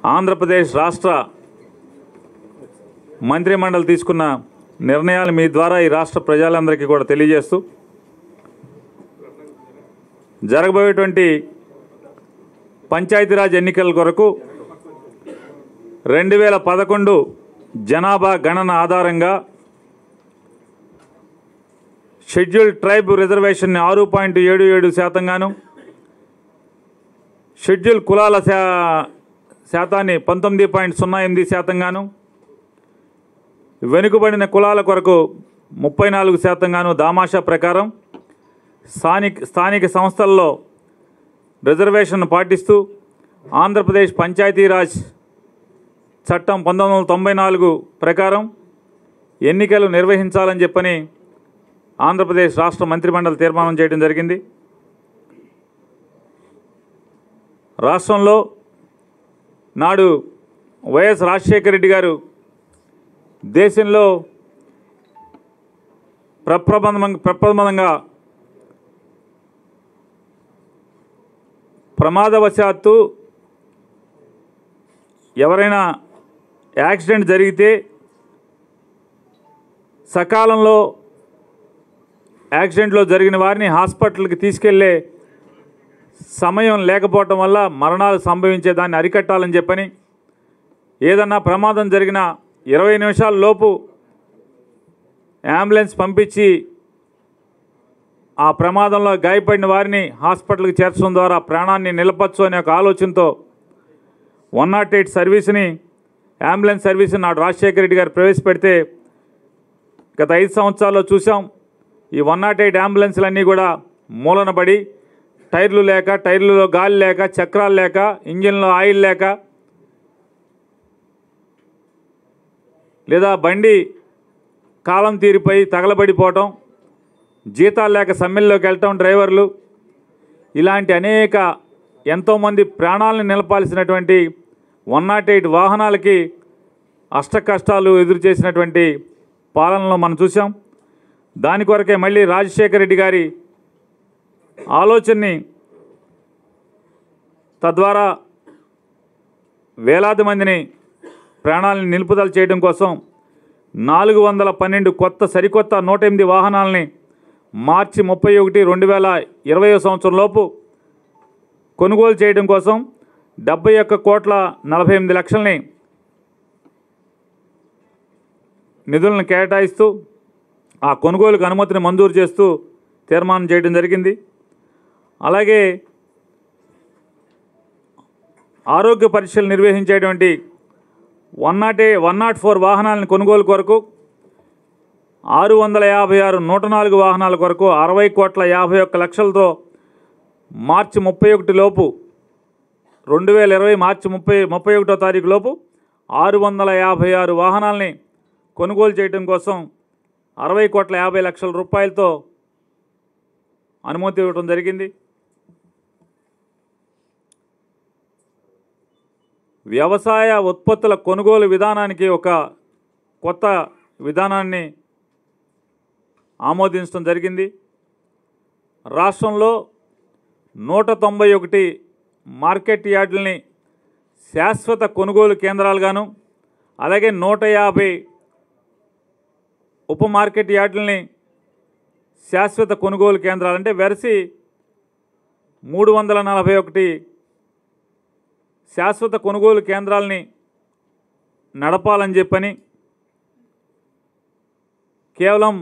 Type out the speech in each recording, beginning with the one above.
ఆంధ్రప్రదేశ్ రాష్ట్ర మంత్రిమండలి తీసుకున్న నిర్ణయాలు మీ ద్వారా ఈ రాష్ట్ర ప్రజలందరికీ కూడా తెలియజేస్తూ జరగబోయేటువంటి పంచాయతీరాజ్ ఎన్నికల కొరకు రెండు వేల పదకొండు జనాభా గణన ఆధారంగా షెడ్యూల్డ్ ట్రైబ్ రిజర్వేషన్ని ఆరు పాయింట్ ఏడు ఏడు శాతంగాను షెడ్యూల్ కులాల శా శాతాన్ని పంతొమ్మిది పాయింట్ సున్నా ఎనిమిది శాతంగాను వెనుకబడిన కులాల కొరకు ముప్పై నాలుగు శాతంగాను దామాషా ప్రకారం స్థానిక స్థానిక సంస్థల్లో రిజర్వేషన్ పాటిస్తూ ఆంధ్రప్రదేశ్ పంచాయతీరాజ్ చట్టం పంతొమ్మిది వందల తొంభై నాలుగు ప్రకారం ఎన్నికలు నిర్వహించాలని చెప్పని ఆంధ్రప్రదేశ్ రాష్ట్ర మంత్రిమండలి తీర్మానం చేయడం జరిగింది రాష్ట్రంలో నాడు వైఎస్ రాజశేఖర రెడ్డి గారు దేశంలో ప్రప్రబంధం ప్రప్రబంధంగా ప్రమాదవశాత్తు ఎవరైనా యాక్సిడెంట్ జరిగితే సకాలంలో యాక్సిడెంట్లో జరిగిన వారిని హాస్పిటల్కి తీసుకెళ్లే సమయం లేకపోవటం వల్ల మరణాలు సంభవించే దాన్ని అరికట్టాలని చెప్పని ఏదన్నా ప్రమాదం జరిగిన ఇరవై నిమిషాల లోపు అంబులెన్స్ పంపించి ఆ ప్రమాదంలో గాయపడిన వారిని హాస్పిటల్కి చేర్చడం ద్వారా ప్రాణాన్ని నిలపచ్చు అనే ఒక ఆలోచనతో వన్ నాట్ ఎయిట్ సర్వీస్ని అంబులెన్స్ సర్వీస్ని నాడు రాజశేఖర రెడ్డి గారు ప్రవేశపెడితే గత ఐదు సంవత్సరాల్లో చూసాం ఈ వన్ నాట్ ఎయిట్ అంబులెన్స్లన్నీ కూడా మూలనబడి టైర్లు లేక టైర్లలో గాలి లేక చక్రాలు లేక ఇంజిన్లో ఆయిల్ లేక లేదా బండి కాలం తీరిపోయి తగలబడిపోవటం జీతాలు లేక సమ్మెల్లోకి వెళ్ళటం డ్రైవర్లు ఇలాంటి అనేక ఎంతోమంది ప్రాణాలను నిలపాల్సినటువంటి వన్ నాట్ ఎయిట్ వాహనాలకి అష్ట కష్టాలు ఎదురు చేసినటువంటి పాలనలో మనం చూసాం దాని కొరకే మళ్ళీ రాజశేఖర రెడ్డి గారి ఆలోచనని తద్వారా వేలాది మందిని ప్రాణాలను నిలుపుదల చేయడం కోసం నాలుగు వందల పన్నెండు కొత్త సరికొత్త నూట ఎనిమిది వాహనాలని మార్చి ముప్పై ఒకటి రెండు వేల ఇరవయో సంవత్సరం లోపు కొనుగోలు చేయడం కోసం డెబ్బై ఒక్క కోట్ల నలభై ఎనిమిది లక్షల్ని నిధులను కేటాయిస్తూ ఆ కొనుగోలుకు అనుమతిని మంజూరు చేస్తూ తీర్మానం చేయడం జరిగింది అలాగే ఆరోగ్య పరీక్షలు నిర్వహించేటువంటి వన్ నాట్ ఏ వన్ నాట్ ఫోర్ వాహనాలను కొనుగోలు కొరకు ఆరు వందల యాభై ఆరు నూట నాలుగు వాహనాల కొరకు అరవై కోట్ల యాభై ఒక్క లక్షలతో మార్చి ముప్పై ఒకటి లోపు రెండు వేల ఇరవై మార్చి ముప్పై ముప్పై ఒకటో తారీఖు లోపు ఆరు వందల యాభై ఆరు వాహనాలని కొనుగోలు చేయడం కోసం అరవై కోట్ల యాభై లక్షల రూపాయలతో అనుమతి ఇవ్వడం జరిగింది వ్యవసాయ ఉత్పత్తుల కొనుగోలు విధానానికి ఒక కొత్త విధానాన్ని ఆమోదించడం జరిగింది రాష్ట్రంలో నూట తొంభై ఒకటి మార్కెట్ యార్డుల్ని శాశ్వత కొనుగోలు కేంద్రాలుగాను అలాగే నూట యాభై ఉప మార్కెట్ యార్డుల్ని శాశ్వత కొనుగోలు కేంద్రాలు అంటే వెరసి మూడు వందల నలభై ఒకటి శాశ్వత కొనుగోలు కేంద్రాలని నడపాలని చెప్పని కేవలం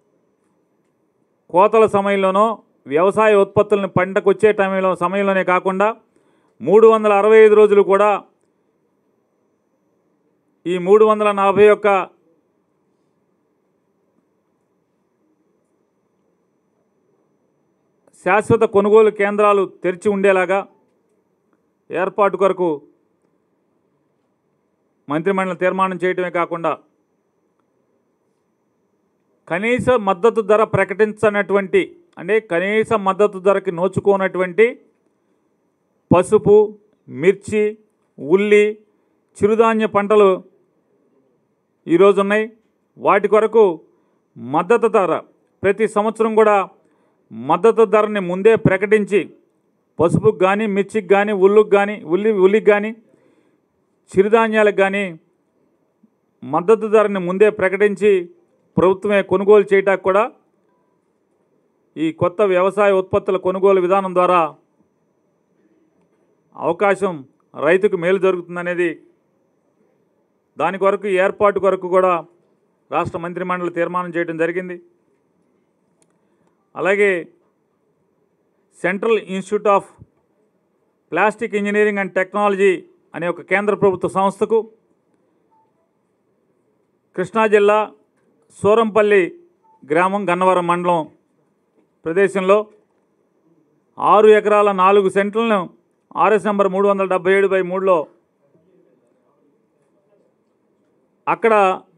కోతల సమయంలోనో వ్యవసాయ ఉత్పత్తులను పంటకు వచ్చే టైంలో సమయంలోనే కాకుండా మూడు వందల అరవై ఐదు రోజులు కూడా ఈ మూడు వందల నలభై ఒక్క శాశ్వత కొనుగోలు కేంద్రాలు తెరిచి ఉండేలాగా ఏర్పాటు కొరకు మంత్రిమండలి తీర్మానం చేయటమే కాకుండా కనీస మద్దతు ధర ప్రకటించనటువంటి అంటే కనీస మద్దతు ధరకి నోచుకోనటువంటి పసుపు మిర్చి ఉల్లి చిరుధాన్య పంటలు ఈరోజు ఉన్నాయి వాటి కొరకు మద్దతు ధర ప్రతి సంవత్సరం కూడా మద్దతు ధరని ముందే ప్రకటించి పసుపుకి కానీ మిర్చికి కానీ ఉల్లుకి కానీ ఉల్లి ఉల్లికి కానీ చిరుధాన్యాలకు కానీ మద్దతు ధరని ముందే ప్రకటించి ప్రభుత్వమే కొనుగోలు చేయటానికి కూడా ఈ కొత్త వ్యవసాయ ఉత్పత్తుల కొనుగోలు విధానం ద్వారా అవకాశం రైతుకు మేలు జరుగుతుందనేది దాని కొరకు ఏర్పాటు కొరకు కూడా రాష్ట్ర మంత్రిమండలి తీర్మానం చేయడం జరిగింది అలాగే Central Institute of Plastic Engineering and Technology అనే ఒక కేంద్ర ప్రభుత్వ సంస్థకు కృష్ణా జిల్లా సూరంపల్లి గ్రామం గన్నవరం మండలం ప్రదేశంలో ఆరు ఎకరాల నాలుగు సెంట్లను ఆర్ఎస్ నెంబర్ మూడు వందల డెబ్బై ఏడు బై మూడులో అక్కడ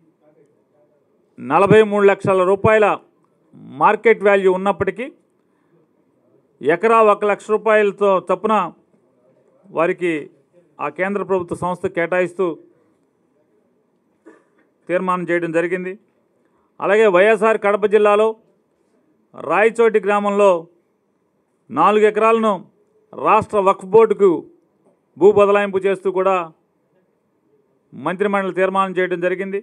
నలభై మూడు లక్షల రూపాయల మార్కెట్ వాల్యూ ఉన్నప్పటికీ ఎకరా ఒక లక్ష రూపాయలతో చొప్పున వారికి ఆ కేంద్ర ప్రభుత్వ సంస్థ కేటాయిస్తూ తీర్మానం చేయడం జరిగింది అలాగే వైఎస్ఆర్ కడప జిల్లాలో రాయచోటి గ్రామంలో నాలుగు ఎకరాలను రాష్ట్ర వక్ఫ్ బోర్డుకు భూ బదలాయింపు చేస్తూ కూడా మంత్రిమండలి తీర్మానం చేయడం జరిగింది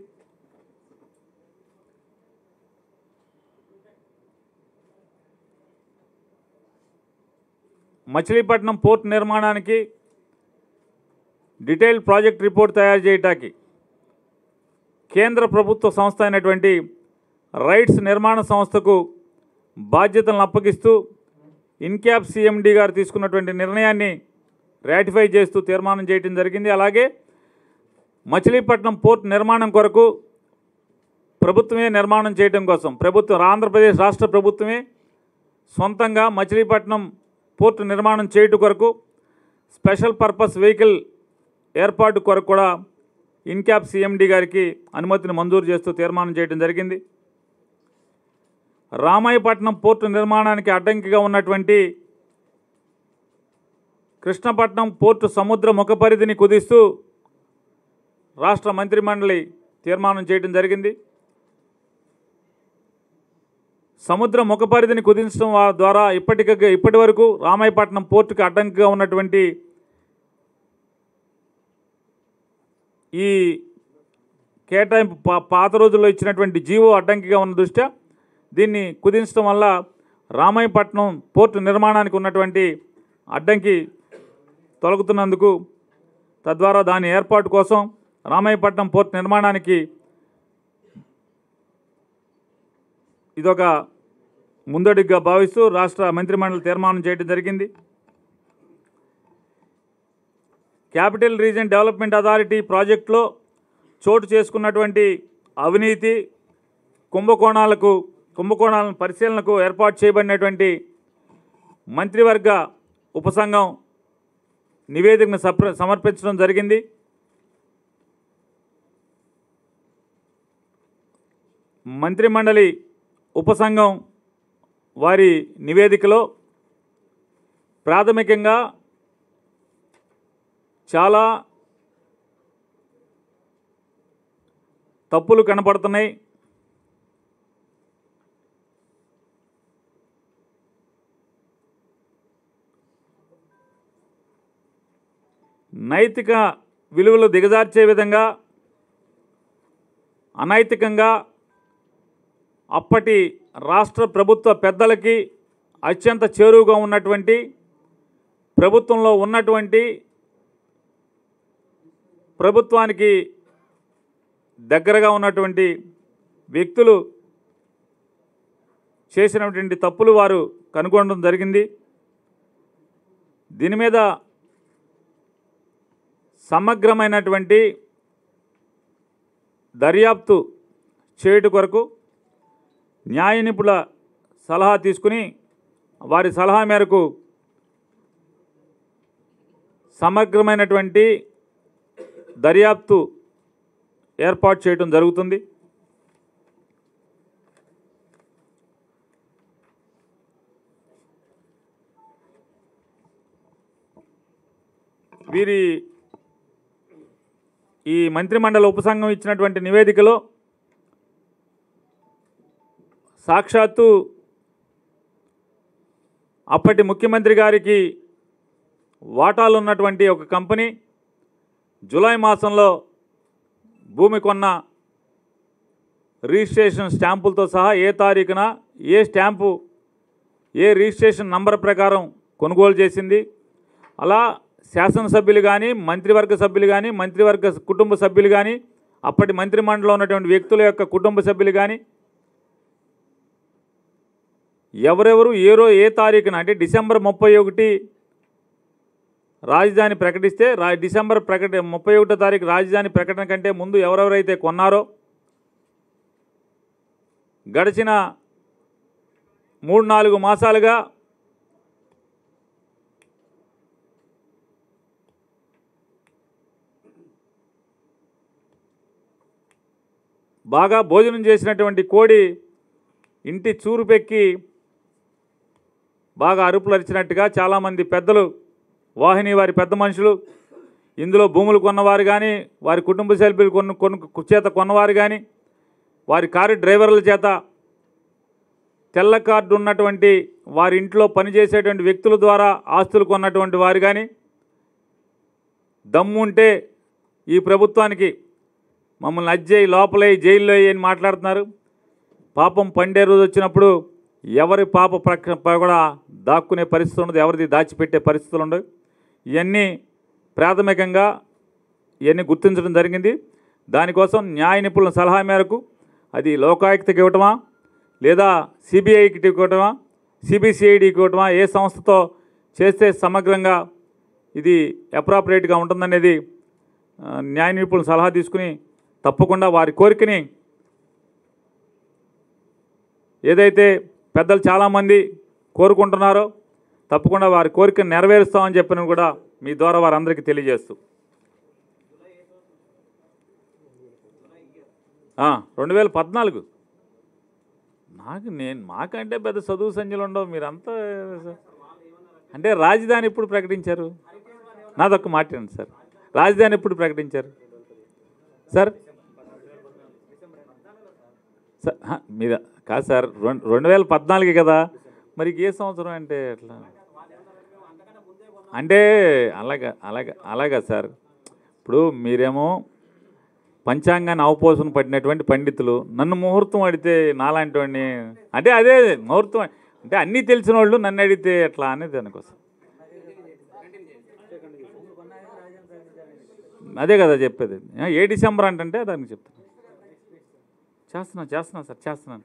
మచిలీపట్నం పోర్ట్ నిర్మాణానికి డీటెయిల్ ప్రాజెక్ట్ రిపోర్ట్ తయారు చేయటానికి కేంద్ర ప్రభుత్వ సంస్థ అయినటువంటి రైట్స్ నిర్మాణ సంస్థకు బాధ్యతలను అప్పగిస్తూ ఇన్క్యాప్ సిఎండి గారు తీసుకున్నటువంటి నిర్ణయాన్ని రాటిఫై చేస్తూ తీర్మానం చేయడం జరిగింది అలాగే మచిలీపట్నం పోర్ట్ నిర్మాణం కొరకు ప్రభుత్వమే నిర్మాణం చేయడం కోసం ప్రభుత్వం ఆంధ్రప్రదేశ్ రాష్ట్ర ప్రభుత్వమే సొంతంగా మచిలీపట్నం పోర్టు నిర్మాణం చేయటం కొరకు స్పెషల్ పర్పస్ వెహికల్ ఏర్పాటు కొరకు కూడా ఇన్క్యాప్ సిఎండి గారికి అనుమతిని మంజూరు చేస్తూ తీర్మానం చేయడం జరిగింది రామాయపట్నం పోర్టు నిర్మాణానికి అడ్డంకిగా ఉన్నటువంటి కృష్ణపట్నం పోర్టు సముద్ర ముఖ పరిధిని కుదిస్తూ రాష్ట్ర మంత్రిమండలి తీర్మానం చేయడం జరిగింది సముద్ర ముఖ పరిధిని కుదించడం వా- ద్వారా ఇప్పటిక ఇప్పటి వరకు రామాయపట్నం పోర్టుకు అడ్డంకిగా ఉన్నటువంటి ఈ కేటాయింపు పా- పాత రోజుల్లో ఇచ్చినటువంటి జీవో అడ్డంకిగా ఉన్న దృష్ట్యా దీన్ని కుదించడం వల్ల రామాయపట్నం పోర్టు నిర్మాణానికి ఉన్నటువంటి అడ్డంకి తొలగుతున్నందుకు తద్వారా దాని ఏర్పాటు కోసం రామాయపట్నం పోర్టు నిర్మాణానికి ఇదొక ముందడుగుగా భావిస్తూ రాష్ట్ర మంత్రిమండలి తీర్మానం చేయడం జరిగింది క్యాపిటల్ రీజన్ డెవలప్మెంట్ అథారిటీ ప్రాజెక్టులో చోటు చేసుకున్నటువంటి అవినీతి కుంభకోణాలకు కుంభకోణాలను పరిశీలనకు ఏర్పాటు చేయబడినటువంటి మంత్రివర్గ ఉపసంఘం నివేదికను సప్ర సమర్పించడం జరిగింది మంత్రిమండలి ఉపసంఘం వారి నివేదికలో ప్రాథమికంగా చాలా తప్పులు కనపడుతున్నాయి నైతిక విలువలు దిగజార్చే విధంగా అనైతికంగా అప్పటి రాష్ట్ర ప్రభుత్వ పెద్దలకి అత్యంత చేరువుగా ఉన్నటువంటి ప్రభుత్వంలో ఉన్నటువంటి ప్రభుత్వానికి దగ్గరగా ఉన్నటువంటి వ్యక్తులు చేసినటువంటి తప్పులు వారు కనుగొనడం జరిగింది దీని మీద సమగ్రమైనటువంటి దర్యాప్తు చేయుట కొరకు న్యాయ నిపుణుల సలహా తీసుకుని వారి సలహా మేరకు సమగ్రమైనటువంటి దర్యాప్తు ఏర్పాటు చేయడం జరుగుతుంది వీరి ఈ మంత్రిమండలి ఉపసంఘం ఇచ్చినటువంటి నివేదికలో సాక్షాత్తు అప్పటి ముఖ్యమంత్రి గారికి వాటాలు ఉన్నటువంటి ఒక కంపెనీ జూలై మాసంలో భూమి కొన్న రిజిస్ట్రేషన్ స్టాంపులతో సహా ఏ తారీఖున ఏ స్టాంపు ఏ రిజిస్ట్రేషన్ నంబర్ ప్రకారం కొనుగోలు చేసింది అలా శాసనసభ్యులు కానీ మంత్రివర్గ సభ్యులు కానీ మంత్రివర్గ కుటుంబ సభ్యులు కానీ అప్పటి మంత్రిమండలిలో ఉన్నటువంటి వ్యక్తుల యొక్క కుటుంబ సభ్యులు కానీ ఎవరెవరు ఏ రో ఏ తారీఖున అంటే డిసెంబర్ ముప్పై ఒకటి రాజధాని ప్రకటిస్తే రా డిసెంబర్ ప్రకట ముప్పై ఒకటో తారీఖు రాజధాని ప్రకటన కంటే ముందు ఎవరెవరైతే కొన్నారో గడిచిన మూడు నాలుగు మాసాలుగా బాగా భోజనం చేసినటువంటి కోడి ఇంటి చూరు పెక్కి బాగా అరుపులు అరిచినట్టుగా చాలామంది పెద్దలు వాహిని వారి పెద్ద మనుషులు ఇందులో భూములు కొన్నవారు కానీ వారి కుటుంబ సభ్యులు కొను కొను చేత కొన్నవారు కానీ వారి కారు డ్రైవర్ల చేత తెల్ల కార్డు ఉన్నటువంటి వారి ఇంట్లో పనిచేసేటువంటి వ్యక్తుల ద్వారా ఆస్తులు కొన్నటువంటి వారు కానీ దమ్ముంటే ఈ ప్రభుత్వానికి మమ్మల్ని అజ్జేయి లోపలే జైల్లో వేయి అని మాట్లాడుతున్నారు పాపం పండే రోజు వచ్చినప్పుడు ఎవరి పాప ప్రక కూడా దాక్కునే పరిస్థితి ఉండదు ఎవరిది దాచిపెట్టే పరిస్థితులు ఉండవు ఇవన్నీ ప్రాథమికంగా ఇవన్నీ గుర్తించడం జరిగింది దానికోసం న్యాయ నిపుణుల సలహా మేరకు అది లోకాయుక్తకి ఇవ్వటమా లేదా సిబిఐకి ఇవ్వటమా సిబిసిఐడికి ఇవ్వటమా ఏ సంస్థతో చేస్తే సమగ్రంగా ఇది అప్రాపరేట్గా ఉంటుందనేది ఆ, న్యాయ నిపుణుల సలహా తీసుకుని తప్పకుండా వారి కోరికని ఏదైతే పెద్దలు చాలామంది కోరుకుంటున్నారో తప్పకుండా వారి కోరికను నెరవేరుస్తామని చెప్పిన కూడా మీ ద్వారా వారందరికీ తెలియజేస్తూ రెండు వేల పద్నాలుగు నాకు నేను మాకంటే పెద్ద చదువు సంఖ్యలు ఉండవు మీరంతా అంటే రాజధాని ఎప్పుడు ప్రకటించారు నాదొక్క మాట్లాడండి సార్ రాజధాని ఎప్పుడు ప్రకటించారు సార్ సార్ హ, మీద కాదు సార్ రెండు రెండు వేల పద్నాలుగే కదా మరి ఏ సంవత్సరం అంటే ఎట్లా అంటే అలాగా అలాగా అలాగా సార్ ఇప్పుడు మీరేమో పంచాంగాన్ని అవపోసన పడినటువంటి పండితులు నన్ను ముహూర్తం అడిగితే నాలాంటి వాడిని అంటే అదే ముహూర్తం అంటే అన్నీ తెలిసిన వాళ్ళు నన్ను అడిగితే ఎట్లా అనేది దానికోసం అదే కదా చెప్పేది ఏ డిసెంబర్ అంటే దానికి చెప్తాను చేస్తున్నా చేస్తున్నా సార్ చేస్తున్నాను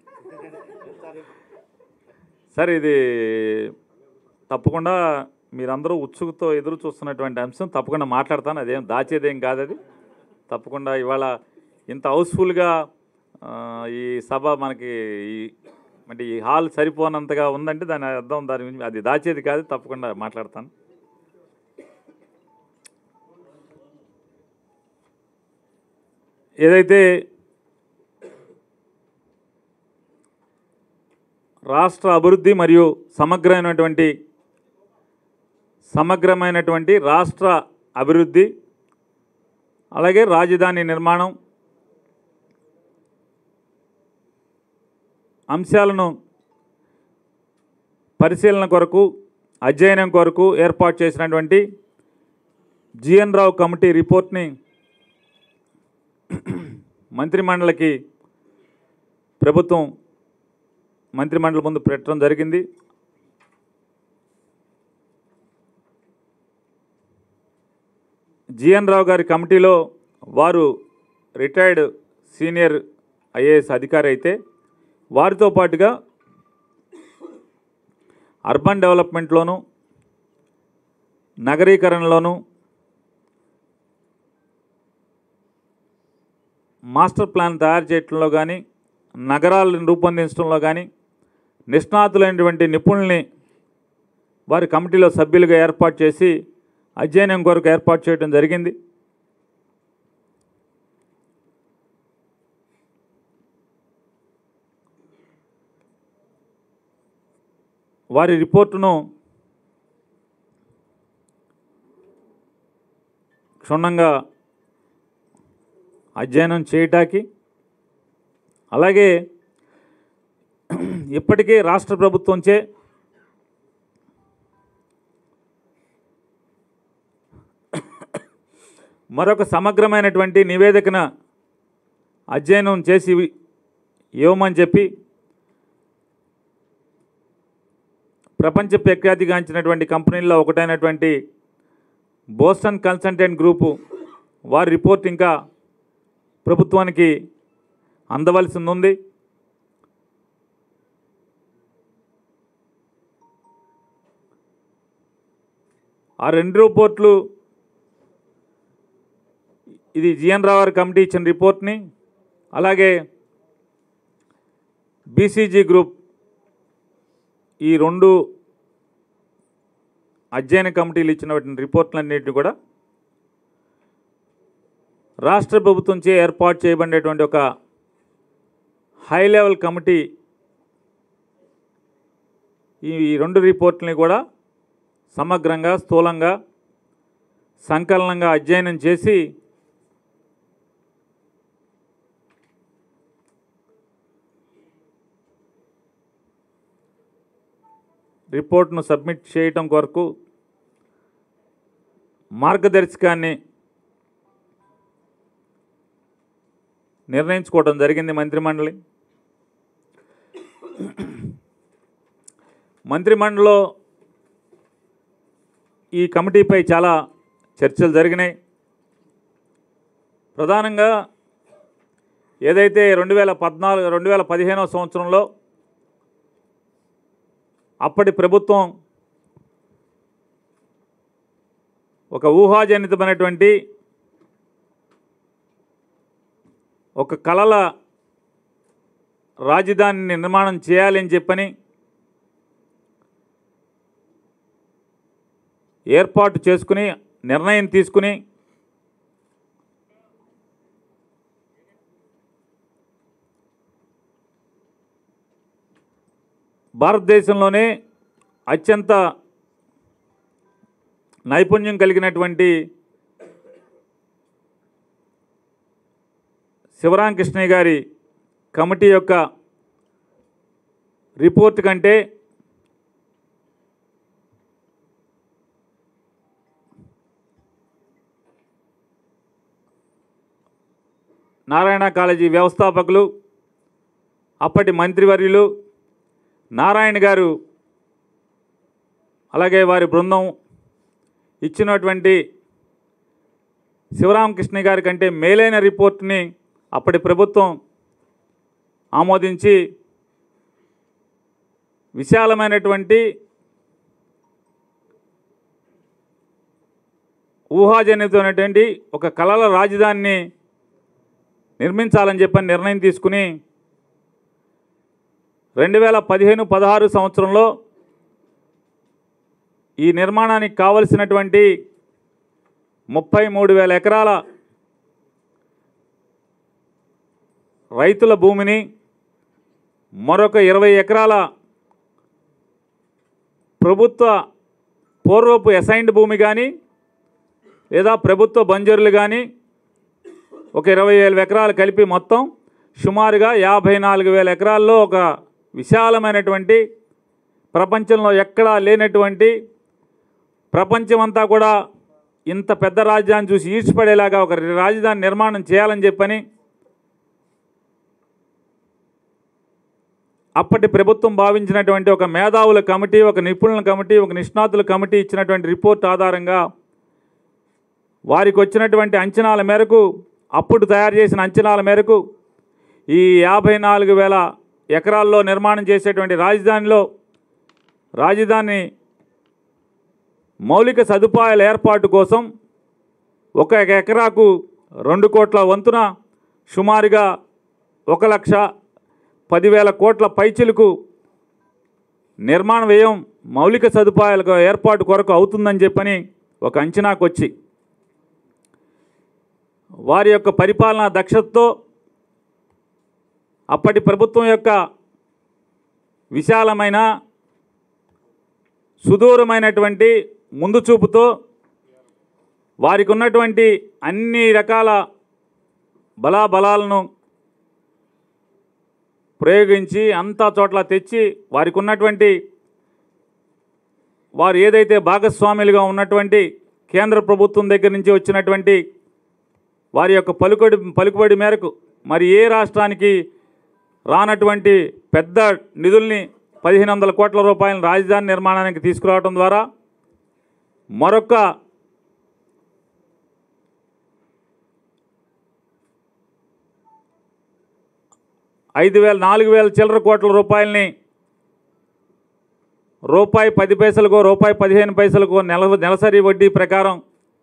సార్ ఇది తప్పకుండా మీరందరూ ఉత్సుకతో ఎదురు చూస్తున్నటువంటి అంశం తప్పకుండా మాట్లాడతాను అదేం దాచేదేం కాదు అది తప్పకుండా ఇవాళ ఇంత హౌస్ఫుల్గా ఆ, ఈ సభ మనకి ఈ అంటే ఈ హాల్ సరిపోనంతగా ఉందంటే దాని అర్థం దాని గురించి అది దాచేది కాదు తప్పకుండా మాట్లాడతాను ఏదైతే రాష్ట్ర అభివృద్ధి మరియు సమగ్రమైనటువంటి సమగ్రమైనటువంటి రాష్ట్ర అభివృద్ధి అలాగే రాజధాని నిర్మాణం అంశాలను పరిశీలన కొరకు అధ్యయనం కొరకు ఏర్పాటు చేసినటువంటి జిఎన్ రావు కమిటీ రిపోర్ట్ని మంత్రిమండలికి ప్రభుత్వం మంత్రిమండలి ముందు పెట్టడం జరిగింది జిఎన్ రావు గారి కమిటీలో వారు రిటైర్డ్ సీనియర్ ఐఏఎస్ అధికారి అయితే వారితో పాటుగా అర్బన్ డెవలప్మెంట్లోను నగరీకరణలోను మాస్టర్ ప్లాన్ తయారు చేయడంలో కానీ నగరాలను రూపొందించడంలో కానీ నిష్ణాతులైనటువంటి నిపుణుల్ని వారి కమిటీలో సభ్యులుగా ఏర్పాటు చేసి అధ్యయనం కొరకు ఏర్పాటు చేయడం జరిగింది వారి రిపోర్టును క్షుణ్ణంగా అధ్యయనం చేయటానికి అలాగే ఇప్పటికే రాష్ట్ర ప్రభుత్వంచే మరొక సమగ్రమైనటువంటి నివేదికను అధ్యయనం చేసి ఇవ్వమని చెప్పి ప్రపంచ ప్రఖ్యాతిగాంచినటువంటి కంపెనీల్లో ఒకటైనటువంటి బోస్టన్ కన్సల్టెంట్ గ్రూపు వారి రిపోర్ట్ ఇంకా ప్రభుత్వానికి అందవలసి ఉంది ఆ రెండు రిపోర్ట్లు ఇది జిఎన్ రావు గారి కమిటీ ఇచ్చిన రిపోర్ట్ని అలాగే బీసీజీ గ్రూప్ ఈ రెండు అధ్యయన కమిటీలు ఇచ్చినటువంటి రిపోర్ట్లన్నింటినీ కూడా రాష్ట్ర ప్రభుత్వంచే ఏర్పాటు చేయబడినటువంటి ఒక హై లెవెల్ కమిటీ ఈ రెండు రిపోర్ట్లని కూడా సమగ్రంగా స్థూలంగా సంకలనంగా అధ్యయనం చేసి రిపోర్ట్ను సబ్మిట్ చేయటం కొరకు మార్గదర్శకాన్ని నిర్ణయించుకోవడం జరిగింది మంత్రిమండలి మంత్రిమండలిలో ఈ కమిటీపై చాలా చర్చలు జరిగినాయి ప్రధానంగా ఏదైతే రెండు వేల పద్నాలుగు రెండు వేల పదిహేనవ సంవత్సరంలో అప్పటి ప్రభుత్వం ఒక ఊహాజనితమైనటువంటి ఒక కళల రాజధానిని నిర్మాణం చేయాలి అని చెప్పని ఏర్పాటు చేసుకుని నిర్ణయం తీసుకుని భారతదేశంలోనే అత్యంత నైపుణ్యం కలిగినటువంటి శివరామకృష్ణయ్య గారి కమిటీ యొక్క రిపోర్ట్ కంటే నారాయణ కాలేజీ వ్యవస్థాపకులు అప్పటి మంత్రివర్యులు నారాయణ గారు అలాగే వారి బృందం ఇచ్చినటువంటి శివరామకృష్ణ గారి కంటే మేలైన రిపోర్ట్ని అప్పటి ప్రభుత్వం ఆమోదించి విశాలమైనటువంటి ఊహాజనితమైనటువంటి ఒక కళల రాజధానిని నిర్మించాలని చెప్పని నిర్ణయం తీసుకుని రెండు వేల పదిహేను పదహారు సంవత్సరంలో ఈ నిర్మాణానికి కావలసినటువంటి ముప్పై మూడు వేల ఎకరాల రైతుల భూమిని మరొక ఇరవై ఎకరాల ప్రభుత్వ పూర్వపు అసైన్డ్ భూమి కానీ లేదా ప్రభుత్వ బంజరులు కానీ ఒక ఇరవై వేల ఎకరాలు కలిపి మొత్తం సుమారుగా యాభై నాలుగు వేల ఎకరాల్లో ఒక విశాలమైనటువంటి ప్రపంచంలో ఎక్కడా లేనటువంటి ప్రపంచమంతా కూడా ఇంత పెద్ద రాజధాని చూసి ఈడ్చిపడేలాగా ఒక రాజధాని నిర్మాణం చేయాలని చెప్పని అప్పటి ప్రభుత్వం భావించినటువంటి ఒక మేధావుల కమిటీ ఒక నిపుణుల కమిటీ ఒక నిష్ణాతుల కమిటీ ఇచ్చినటువంటి రిపోర్ట్ ఆధారంగా వారికి వచ్చినటువంటి అంచనాల మేరకు అప్పుడు తయారు చేసిన అంచనాల మేరకు ఈ యాభై నాలుగు వేల ఎకరాల్లో నిర్మాణం చేసేటువంటి రాజధానిలో రాజధాని మౌలిక సదుపాయాల ఏర్పాటు కోసం ఒక ఎకరాకు రెండు కోట్ల వంతున సుమారుగా ఒక లక్ష పదివేల కోట్ల పైచిలకు నిర్మాణ వ్యయం మౌలిక సదుపాయాల ఏర్పాటు కొరకు అవుతుందని చెప్పని ఒక అంచనాకు వచ్చి వారి యొక్క పరిపాలనా దక్షతతో అప్పటి ప్రభుత్వం యొక్క విశాలమైన సుదూరమైనటువంటి ముందు చూపుతో వారికి ఉన్నటువంటి అన్ని రకాల బలాబలాలను ప్రయోగించి అంతా చోట్ల తెచ్చి వారికి ఉన్నటువంటి వారు ఏదైతే భాగస్వాములుగా ఉన్నటువంటి కేంద్ర ప్రభుత్వం దగ్గర నుంచి వచ్చినటువంటి వారి యొక్క పలుకుబడి పలుకుబడి మేరకు మరి ఏ రాష్ట్రానికి రానటువంటి పెద్ద నిధుల్ని పదిహేను వందల కోట్ల రూపాయల రాజధాని నిర్మాణానికి తీసుకురావడం ద్వారా మరొక ఐదు వేల నాలుగు వేల చిల్లర కోట్ల రూపాయలని రూపాయి పది పైసలకు రూపాయి పదిహేను పైసలకు నెల నెలసరి వడ్డీ ప్రకారం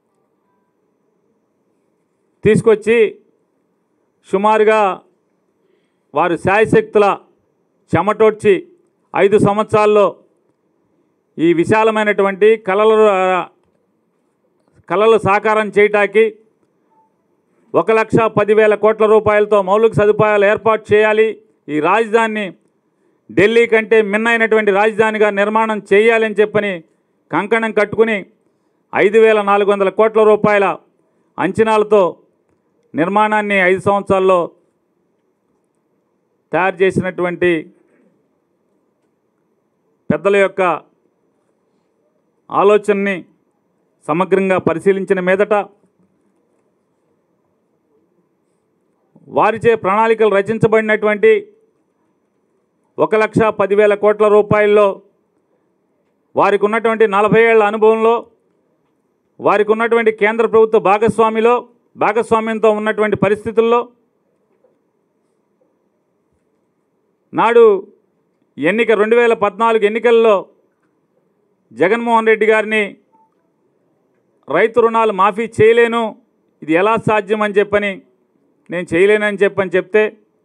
తీసుకొచ్చి సుమారుగా వారు శాయశక్తుల చెమటొడ్చి ఐదు సంవత్సరాల్లో ఈ విశాలమైనటువంటి కళలు కళలు సాకారం చేయటానికి ఒక లక్ష పదివేల కోట్ల రూపాయలతో మౌలిక సదుపాయాలు ఏర్పాటు చేయాలి ఈ రాజధానిని ఢిల్లీ కంటే మిన్నైనటువంటి రాజధానిగా నిర్మాణం చేయాలని చెప్పని కంకణం కట్టుకుని ఐదు వేల నాలుగు వందల కోట్ల రూపాయల అంచనాలతో నిర్మాణాన్ని ఐదు సంవత్సరాల్లో తయారు చేసినటువంటి పెద్దల యొక్క ఆలోచనని సమగ్రంగా పరిశీలించిన మీదట వారిచే ప్రణాళికలు రచించబడినటువంటి ఒక లక్ష పదివేల కోట్ల రూపాయల్లో వారికి ఉన్నటువంటి నలభై ఏళ్ల అనుభవంలో వారికి ఉన్నటువంటి కేంద్ర ప్రభుత్వ భాగస్వామిలో భాగస్వామ్యంతో ఉన్నటువంటి పరిస్థితుల్లో నాడు ఎన్నిక రెండు వేల పద్నాలుగు ఎన్నికల్లో జగన్మోహన్ రెడ్డి గారిని రైతు రుణాలు మాఫీ చేయలేను ఇది ఎలా సాధ్యం అని చెప్పని నేను చేయలేనని చెప్పని చెప్తే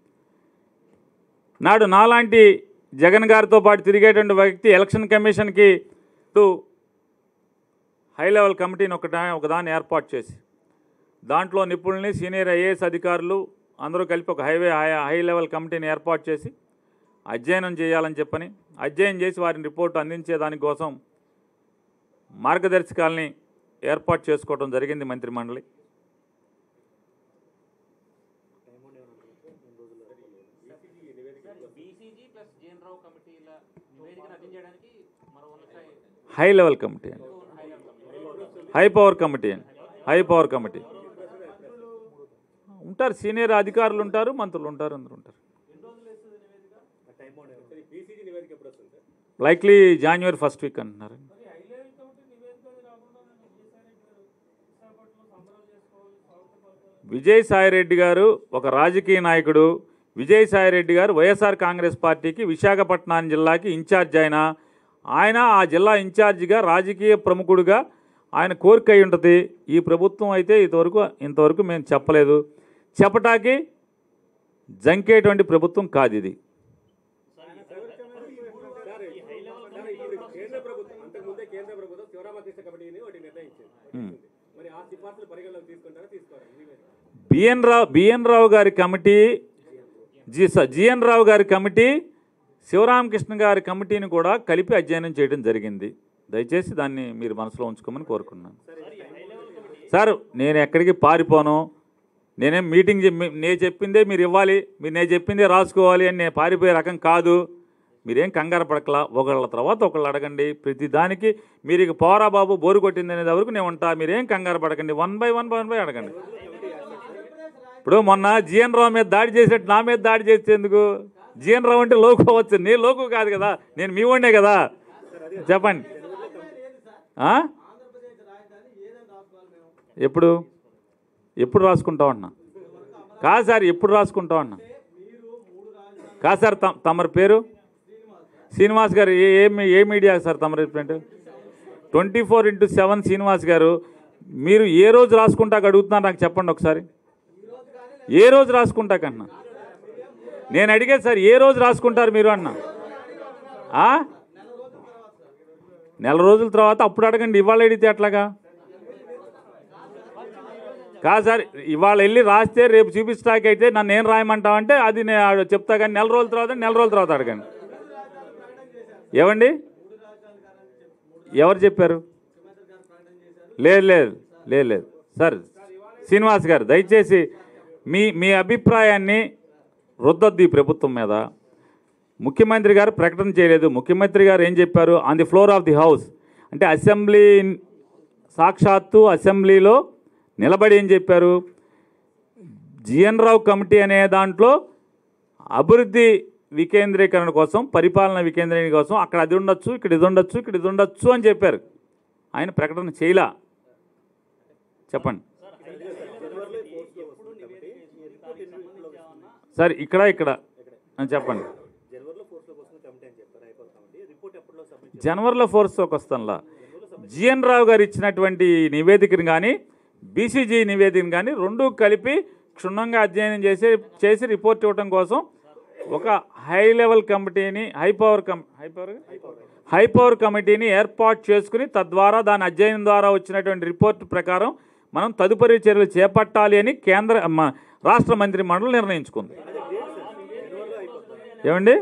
నాడు నాలాంటి జగన్ గారితో పాటు తిరిగేటువంటి వ్యక్తి ఎలక్షన్ కమిషన్కి టు హై లెవెల్ కమిటీని ఒకట ఒకదాన్ని ఏర్పాటు చేసి దాంట్లో నిపుణుల్ని సీనియర్ ఐఏఎస్ అధికారులు అందరూ కలిపి ఒక హైవే హై హై లెవెల్ కమిటీని ఏర్పాటు చేసి అధ్యయనం చేయాలని చెప్పని అధ్యయనం చేసి వారిని రిపోర్ట్ అందించే దానికోసం మార్గదర్శకాలని ఏర్పాటు చేసుకోవడం జరిగింది మంత్రిమండలి బీసీజీ ప్లస్ జేఎన్ రావు కమిటీల నివేదికను అందించడానికి మరో ఉన్నత హై లెవెల్ కమిటీ అండి హై పవర్ కమిటీ అండి హై పవర్ కమిటీ ఉంటారు సీనియర్ అధికారులు ఉంటారు మంత్రులు ఉంటారు అందరూ ఉంటారు లైక్లీ జాన్యువరి ఫస్ట్ వీక్ అంటున్నారు విజయసాయిరెడ్డి గారు ఒక రాజకీయ నాయకుడు విజయసాయిరెడ్డి గారు వైఎస్ఆర్ కాంగ్రెస్ పార్టీకి విశాఖపట్నం జిల్లాకి ఇన్ఛార్జ్ ఆయన ఆయన ఆ జిల్లా ఇన్ఛార్జిగా రాజకీయ ప్రముఖుడిగా ఆయన కోరిక అయి ఉంటుంది ఈ ప్రభుత్వం అయితే ఇంతవరకు ఇంతవరకు మేము చెప్పలేదు చెప్పటానికి జంకేటువంటి ప్రభుత్వం కాదు ఇది కేంద్ర ప్రభుత్వం అంతకుముందే కేంద్ర ప్రభుత్వం శివరామకృష్ణ కమిటీని ఒకటి నిర్ణయించింది మరి ఆ సిఫార్సులు పరిగణలోకి తీసుకుంటారా తీసుకోరా బిఎన్ రావు బిఎన్ రావు గారి కమిటీ జి స- జిఎన్ రావు గారి కమిటీ శివరామకృష్ణ గారి కమిటీని కూడా కలిపి అధ్యయనం చేయడం జరిగింది దయచేసి దాన్ని మీరు మనసులో ఉంచుకోమని కోరుకున్నాను సార్ నేను ఎక్కడికి పారిపోను నేనేం మీటింగ్ చెప్పి నేను చెప్పిందే మీరు ఇవ్వాలి మీరు నేను చెప్పిందే రాసుకోవాలి అని నేను పారిపోయే రకం కాదు మీరేం కంగారు పడకలా ఒకళ్ళ తర్వాత ఒకళ్ళు అడగండి ప్రతి దానికి మీరు ఇక పోరా బాబు బోరు కొట్టింది అనేది వరకు నేను ఉంటా మీరేం కంగారు పడకండి one by one one by అడగండి ఇప్పుడు మొన్న జిఎన్ రావు మీద దాడి చేసేట్టు నా మీద దాడి చేసేందుకు జిఎన్ రావు అంటే లోకు అవ్వచ్చు నేను లోకు కాదు కదా నేను మీ వాడినే కదా చెప్పండి ఆ? ఎప్పుడు ఎప్పుడు రాసుకుంటాం అన్నా కాదు సార్ ఎప్పుడు రాసుకుంటాం అన్నా కాదు సార్ తమ తమరి పేరు శ్రీనివాస్ గారు ఏ ఏ మీ- ఏ మీడియా సార్ తమరి represent twenty four into seven Srinivas garu మీరు ఏ రోజు రాసుకుంటాక అడుగుతున్నారు నాకు చెప్పండి ఒకసారి ఏ రోజు రాసుకుంటాకన్నా నేను అడిగేది సార్ ఏ రోజు రాసుకుంటారు మీరు అన్న ఆ? నెల రోజుల తర్వాత అప్పుడు అడగండి ఇవాళ అడిగితే ఎట్లాగా కాదు సార్ ఇవాళ వెళ్ళి రాస్తే రేపు చూపిస్తాకి అయితే నన్ను ఏం రాయమంటావంటే అది నేను చెప్తా కానీ నెల రోజుల తర్వాత నెల రోజుల తర్వాత అడగండి ఏమండి ఎవరు చెప్పారు లేదు లేదు లేదు లేదు సార్ శ్రీనివాస్ గారు దయచేసి మీ మీ అభిప్రాయాన్ని రుద్దొద్దు ఈ ప్రభుత్వం మీద ముఖ్యమంత్రి గారు ప్రకటన చేయలేదు ముఖ్యమంత్రి గారు ఏం చెప్పారు on the floor of the house అంటే అసెంబ్లీ సాక్షాత్తు అసెంబ్లీలో నిలబడి ఏం చెప్పారు జిఎన్ రావు కమిటీ అనే దాంట్లో అభివృద్ధి వికేంద్రీకరణ కోసం పరిపాలన వికేంద్రీకరణ కోసం అక్కడ అది ఉండొచ్చు ఇక్కడ ఇది ఉండొచ్చు ఇక్కడ ఇది ఉండొచ్చు అని చెప్పారు ఆయన ప్రకటన చేయలా చెప్పండి సార్ ఇక్కడ ఇక్కడ ఆ, చెప్పండి జనవరిలో ఫోర్స్లోకి వస్తానులా జిఎన్ రావు గారు ఇచ్చినటువంటి నివేదికను కానీ బీసీజీ నివేదికను కానీ రెండు కలిపి క్షుణ్ణంగా అధ్యయనం చేసి చేసి రిపోర్ట్ ఇవ్వడం కోసం ఒక హై లెవెల్ కమిటీని high power cum high power high power కమిటీని ఏర్పాటు చేసుకుని తద్వారా దాని అధ్యయనం ద్వారా వచ్చినటువంటి రిపోర్ట్ ప్రకారం మనం తదుపరి చర్యలు చేపట్టాలి అని కేంద్ర మ- రాష్ట్ర మంత్రి మండలి నిర్ణయించుకుంది ఏమండి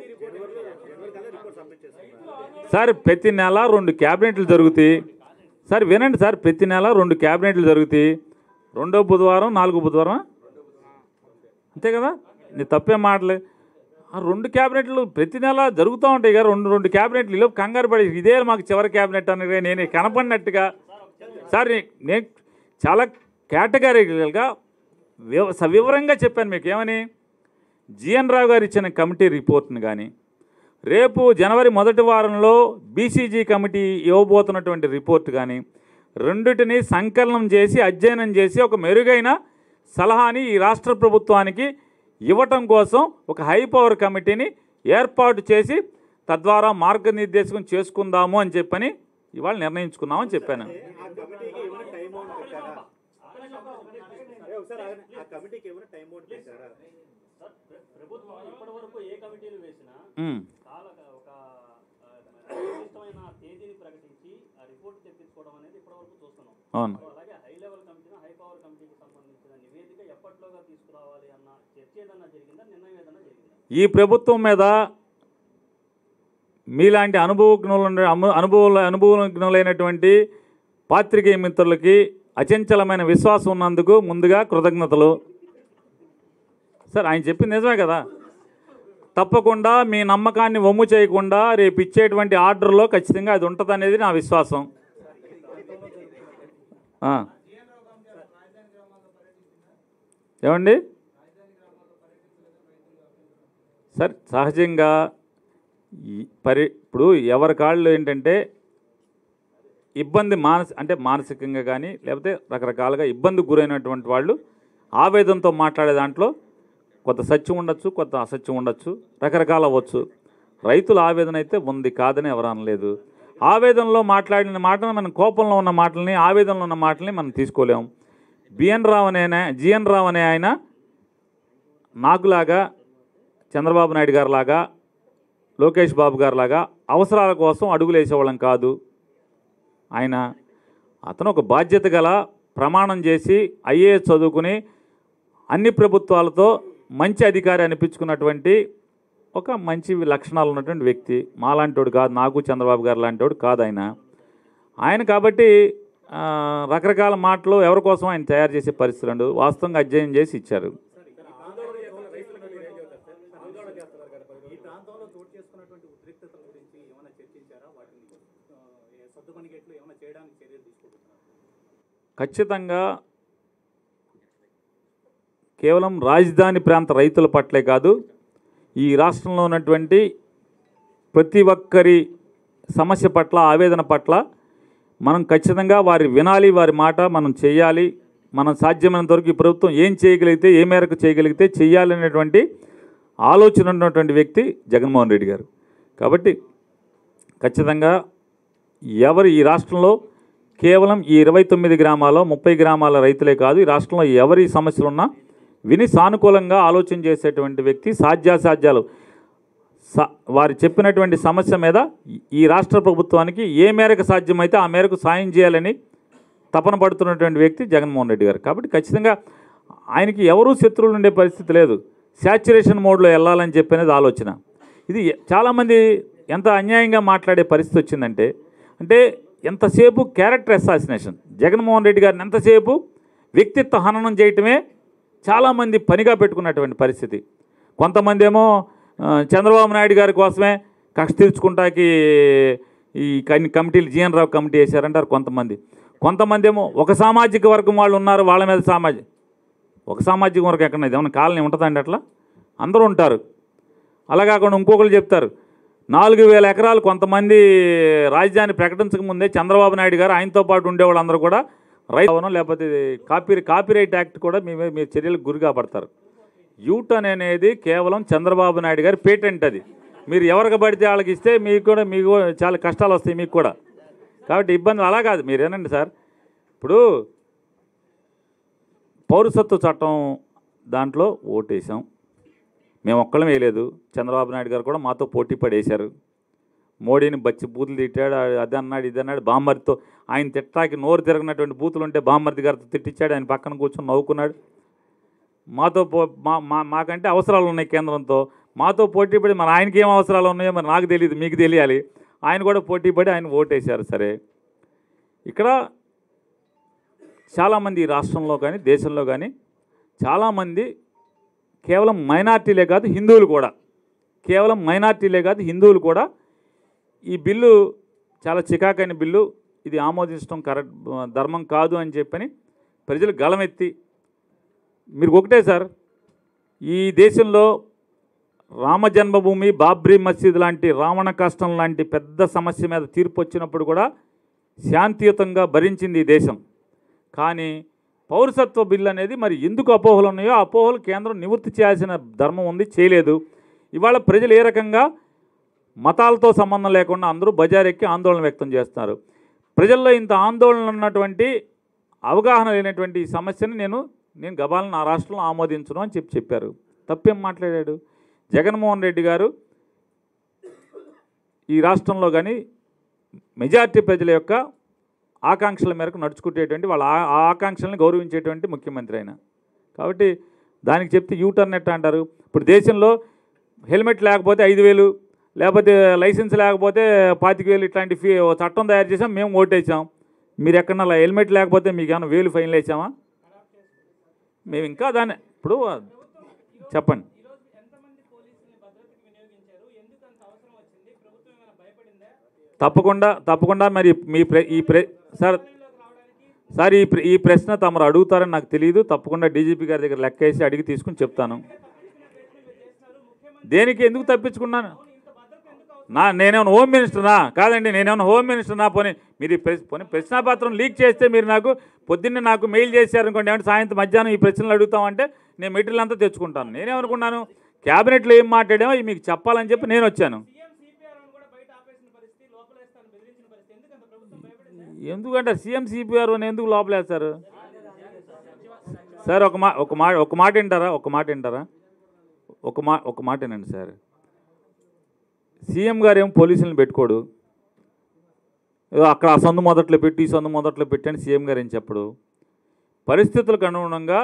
సార్ ప్రతి నెల రెండు క్యాబినెట్లు జరుగుతాయి సార్ వినండి సార్ ప్రతి నెల రెండు క్యాబినెట్లు జరుగుతాయి రెండో బుధవారం నాలుగో బుధవారం అంతే కదా నీ తప్పే మాటలే ఆ రెండు క్యాబినెట్లు ప్రతి నెల జరుగుతూ ఉంటాయి కదా రెండు రెండు క్యాబినెట్లు ఇలా కంగారు పడి ఇదే మాకు చివరి క్యాబినెట్ అనేది నేను కనపడినట్టుగా సార్ నే- నేను చాలా కేటగారికల్గా వివ సవివరంగా చెప్పాను మీకు ఏమని జిఎన్ రావు గారు ఇచ్చిన కమిటీ రిపోర్ట్ని కానీ రేపు జనవరి మొదటి వారంలో బీసీజీ కమిటీ ఇవ్వబోతున్నటువంటి రిపోర్ట్ కానీ రెండిటిని సంకలనం చేసి అధ్యయనం చేసి ఒక మెరుగైన సలహాని ఈ రాష్ట్ర ప్రభుత్వానికి ఇవ్వటం కోసం ఒక హై పవర్ కమిటీని ఏర్పాటు చేసి తద్వారా మార్గనిర్దేశం చేసుకుందాము అని చెప్పని ఇవాళ నిర్ణయించుకున్నామని చెప్పాను ఆ కమిటీకి ఏమైనా టైం బౌండ్ పెట్టారా ఏ, ఒకసారి ఆగండి. ఆ కమిటీకి ఏమైనా టైం బౌండ్ పెట్టారా ప్రభుత్వం ఇప్పటి వరకు ఏ కమిటీలు వేసినా ఉమ్. చాలా ఒక ఆ, నిర్దిష్టమైన తేదీని ప్రకటించి ఆ రిపోర్ట్ తెప్పించుకోవడం అనేది ఇప్పటివరకు చూస్తున్నాం అవును సో అలాగే high level committee high power కమిటీకి సంబంధించిన నివేదిక ఎప్పట్లోగా తీసుకురావాలి అన్న చర్చ ఏదన్నా జరిగిందా నిర్ణయం ఏదన్నా జరిగిందా ఈ ప్రభుత్వం మీద మీలాంటి అనుభవజ్ఞులు అనుభవ అనుభవజ్ఞులైనటువంటి పాత్రికేయ మిత్రులకి అచంచలమైన విశ్వాసం ఉన్నందుకు ముందుగా కృతజ్ఞతలు సార్ ఆయన చెప్పింది నిజమే కదా తప్పకుండా మీ నమ్మకాన్ని వమ్ము చేయకుండా రేపు ఇచ్చేటువంటి ఆర్డర్లో ఖచ్చితంగా అది ఉంటుంది అనేది నా విశ్వాసం ఆ. ఏమండి సార్ సహజంగా ఈ పరి ఇప్పుడు ఎవరి కాళ్ళు ఏంటంటే ఇబ్బంది మానసి అంటే మానసికంగా కానీ లేకపోతే రకరకాలుగా ఇబ్బందికి గురైనటువంటి వాళ్ళు ఆవేదనతో మాట్లాడే దాంట్లో కొంత సత్యం ఉండొచ్చు కొంత అసత్యం ఉండొచ్చు రకరకాల అవ్వచ్చు రైతుల ఆవేదన అయితే ఉంది కాదని ఎవరు అనలేదు ఆవేదనలో మాట్లాడిన మాటను మనం కోపంలో ఉన్న మాటల్ని ఆవేదనలో ఉన్న మాటల్ని మనం తీసుకోలేము బిఎన్ రావు అనే ఆయన- జిఎన్ రావు అనే ఆయన నాకులాగా చంద్రబాబు నాయుడు గారు లాగా లోకేష్ బాబు గారు లాగా అవసరాల కోసం అడుగులు వేసేవాళ్ళం కాదు ఆయన అతను ఒక బాధ్యత గల ప్రమాణం చేసి ఐఏఎస్ చదువుకుని అన్ని ప్రభుత్వాలతో మంచి అధికారి అనిపించుకున్నటువంటి ఒక మంచి లక్షణాలు ఉన్నటువంటి వ్యక్తి మాలాంటోడు కాదు నాకు చంద్రబాబు గారు లాంటివాడు కాదు ఆయన ఆయన కాబట్టి ఆ, రకరకాల మాటలు ఎవరి కోసం ఆయన తయారు చేసే పరిస్థితులు ఉండవు. వాస్తవంగా అధ్యయనం చేసి ఇచ్చారు ఈ ప్రాంతంలో చోటు చేసుకున్నటువంటి ఉద్రిక్తతల గురించి ఏమైనా చర్చించారా వాటిని ఆ, ఏ సర్దుమణిగేట్లు ఏమైనా చేయడానికి చర్యలు తీసుకుంటున్నారా ఖచ్చితంగా కేవలం రాజధాని ప్రాంత రైతుల పట్లే కాదు ఈ రాష్ట్రంలో ఉన్నటువంటి ప్రతి ఒక్కరి సమస్య పట్ల ఆవేదన పట్ల మనం ఖచ్చితంగా వారి వినాలి వారి మాట మనం చేయాలి మనం సాధ్యమైనంత వరకు ఈ ప్రభుత్వం ఏం చేయగలిగితే ఏ మేరకు చేయగలిగితే చేయాలనేటువంటి ఆలోచన ఉన్నటువంటి వ్యక్తి జగన్మోహన్ రెడ్డి గారు కాబట్టి ఖచ్చితంగా ఎవరు ఈ రాష్ట్రంలో కేవలం ఈ ఇరవై తొమ్మిది గ్రామాల్లో ముప్పై గ్రామాల రైతులే కాదు ఈ రాష్ట్రంలో ఎవరి సమస్యలు ఉన్నా విని సానుకూలంగా ఆలోచన చేసేటువంటి వ్యక్తి సాధ్యాసాధ్యాలు స వారు చెప్పినటువంటి సమస్య మీద ఈ- ఈ రాష్ట్ర ప్రభుత్వానికి ఏ మేరకు సాధ్యమైతే ఆ మేరకు సాయం చేయాలని తపన పడుతున్నటువంటి వ్యక్తి జగన్మోహన్ రెడ్డి గారు కాబట్టి ఖచ్చితంగా ఆయనకి ఎవరూ శత్రువులు ఉండే పరిస్థితి లేదు శాచురేషన్ మోడ్లో వెళ్ళాలని చెప్పనేది ఆలోచన ఇది చాలామంది ఎంత అన్యాయంగా మాట్లాడే పరిస్థితి వచ్చిందంటే అంటే ఎంతసేపు క్యారెక్టర్ అసాసినేషన్ జగన్మోహన్ రెడ్డి గారిని ఎంతసేపు వ్యక్తిత్వ హననం చేయటమే చాలామంది పనిగా పెట్టుకున్నటువంటి పరిస్థితి కొంతమంది ఏమో ఆ, చంద్రబాబు నాయుడు గారి కోసమే కక్ష తీర్చుకుంటాకి ఈ కన్ని కమిటీలు జీఎన్ రావు కమిటీ వేశారంటారు కొంతమంది కొంతమంది ఏమో ఒక సామాజిక వర్గం వాళ్ళు ఉన్నారు వాళ్ళ మీద సామాజిక ఒక సామాజిక వర్గం ఎక్కడ ఏమైనా కాలనీ ఉంటుందండి అట్లా అందరూ ఉంటారు అలా కాకుండా ఇంకొకరు చెప్తారు నాలుగు వేల ఎకరాలు కొంతమంది రాజధాని ప్రకటించక ముందే చంద్రబాబు నాయుడు గారు ఆయనతో పాటు ఉండేవాళ్ళందరూ కూడా రైతు లేకపోతే కాపీ కాపీరైట్ యాక్ట్ కూడా మీ మీద మీ చర్యలకు గురి కాబడతారు యూటర్న్ అనేది కేవలం చంద్రబాబు నాయుడు గారి పేటెంట్ అది మీరు ఎవరికి పడితే వాళ్ళకి ఇస్తే మీకు కూడా మీకు కూడా చాలా కష్టాలు వస్తాయి మీకు కూడా కాబట్టి ఇబ్బంది అలా కాదు మీరు ఏనండి సార్ ఇప్పుడు పౌరసత్వ చట్టం దాంట్లో ఓటేసాం మేము ఒక్కళ్ళం వేయలేదు చంద్రబాబు నాయుడు గారు కూడా మాతో పోటీ పడేశారు మోడీని బచ్చి బూతులు తిట్టాడు అది అన్నాడు ఇది అన్నాడు బామ్మర్దితో ఆయన తిట్టాకి నోరు తిరగనటువంటి బూతులు ఉంటే బామ్మర్ది గారితో తిట్టించాడు ఆయన పక్కన కూర్చొని నవ్వుకున్నాడు మాతో పో మా మా మాకంటే అవసరాలు ఉన్నాయి కేంద్రంతో మాతో పోటీ పడి మరి ఆయనకి ఏం అవసరాలు ఉన్నాయో మరి నాకు తెలియదు మీకు తెలియాలి ఆయన కూడా పోటీ పడి ఆయన ఓటేశారు సరే ఇక్కడ చాలామంది ఈ రాష్ట్రంలో కానీ దేశంలో కానీ చాలామంది కేవలం మైనార్టీలే కాదు హిందువులు కూడా కేవలం మైనార్టీలే కాదు హిందువులు కూడా ఈ బిల్లు చాలా చికాకైన బిల్లు ఇది ఆమోదించడం కరెక్ట్ ధర్మం కాదు అని చెప్పని ప్రజలు గళమెత్తి మీరు ఒకటే సార్ ఈ దేశంలో రామ జన్మభూమి బాబ్రీ మసీద్ లాంటి రావణ కష్టం లాంటి పెద్ద సమస్య మీద తీర్పు వచ్చినప్పుడు కూడా శాంతియుతంగా భరించింది ఈ దేశం కానీ పౌరసత్వ బిల్లు అనేది మరి ఎందుకు అపోహలు ఉన్నాయో ఆ అపోహలు కేంద్రం నివృత్తి చేయాల్సిన ధర్మం ఉంది చేయలేదు ఇవాళ ప్రజలు ఏ రకంగా మతాలతో సంబంధం లేకుండా అందరూ బజారెక్కి ఆందోళన వ్యక్తం చేస్తున్నారు ప్రజల్లో ఇంత ఆందోళన ఉన్నటువంటి అవగాహన లేనటువంటి ఈ సమస్యని నేను నేను గబాలను నా రాష్ట్రంలో ఆమోదించను అని చెప్పి చెప్పారు తప్పేం మాట్లాడాడు జగన్మోహన్ రెడ్డి గారు ఈ రాష్ట్రంలో కానీ మెజారిటీ ప్రజల యొక్క ఆకాంక్షల మేరకు నడుచుకునేటువంటి వాళ్ళ ఆ ఆ ఆకాంక్షలను గౌరవించేటువంటి ముఖ్యమంత్రి ఆయన కాబట్టి దానికి చెప్తే యూటర్న్ ఎట్ట అంటారు ఇప్పుడు దేశంలో హెల్మెట్ లేకపోతే ఐదు వేలు లేకపోతే లైసెన్స్ లేకపోతే పాతిక వేలు ఇట్లాంటి ఫీ ఓ చట్టం తయారు చేసాం మేము ఓటేసాం మీరు ఎక్కడన్నా హెల్మెట్ లేకపోతే మీకు ఏమైనా వేలు ఫైన్లు వేసామా మేము ఇంకా దాన్ని ఇప్పుడు చెప్పండి ఈరోజు ఎంతమంది పోలీసుల్ని భద్రతకు వినియోగించారు ఎందుకు అంత అవసరం వచ్చింది ప్రభుత్వం ఏమైనా భయపడిందా తప్పకుండా తప్పకుండా మరి మీ ప్రె ఈ ప్రె సార్ సార్ ఈ ప్ర- ఈ ప్రశ్న తమరు అడుగుతారని నాకు తెలియదు తప్పకుండా డీజీపీ గారి దగ్గర లెక్క వేసి అడిగి తీసుకుని చెప్తాను దేనికి ఎందుకు తప్పించుకున్నాను నా నేనేమైనా హోమ్ మినిస్టర్నా కాదండి నేనేమైనా హోమ్ మినిస్టర్నా పోనీ మీరు ఈ ప్రశ్న పోనీ ప్రశ్నాపత్రం లీక్ చేస్తే మీరు నాకు పొద్దున్నే నాకు మెయిల్ చేశారనుకోండి ఏమంటే సాయంత్రం మధ్యాహ్నం ఈ ప్రశ్నలు అడుగుతామంటే నేను మెటీరియల్ అంతా తెచ్చుకుంటాను నేనేమనుకున్నాను క్యాబినెట్లో ఏం మాట్లాడామో ఇవి మీకు చెప్పాలని చెప్పి నేను వచ్చాను సీఎం సిపిఆర్ కూడా బయట ఆపేసిన పరిస్థితి లోపలేస్తాను బెదిరించిన పరిస్థితి ఎందుకు అంత ప్రభుత్వం భయపడింది ఎందుకంటే సీఎం సిపిఆర్ అని ఎందుకు లోపలేస్తారు సార్ ఒక మా ఒక మాట ఒక మాట వింటారా ఒక మాట వింటారా ఒక మా ఒక మాట వినండి సార్ సీఎం గారు ఏం పోలీసులను పెట్టుకోడు ఏదో అక్కడ ఆ సందు మొదట్లో పెట్టి ఈ సందు మొదట్లో పెట్టి అని సీఎం గారు ఏం చెప్పడు పరిస్థితులకు అనుగుణంగా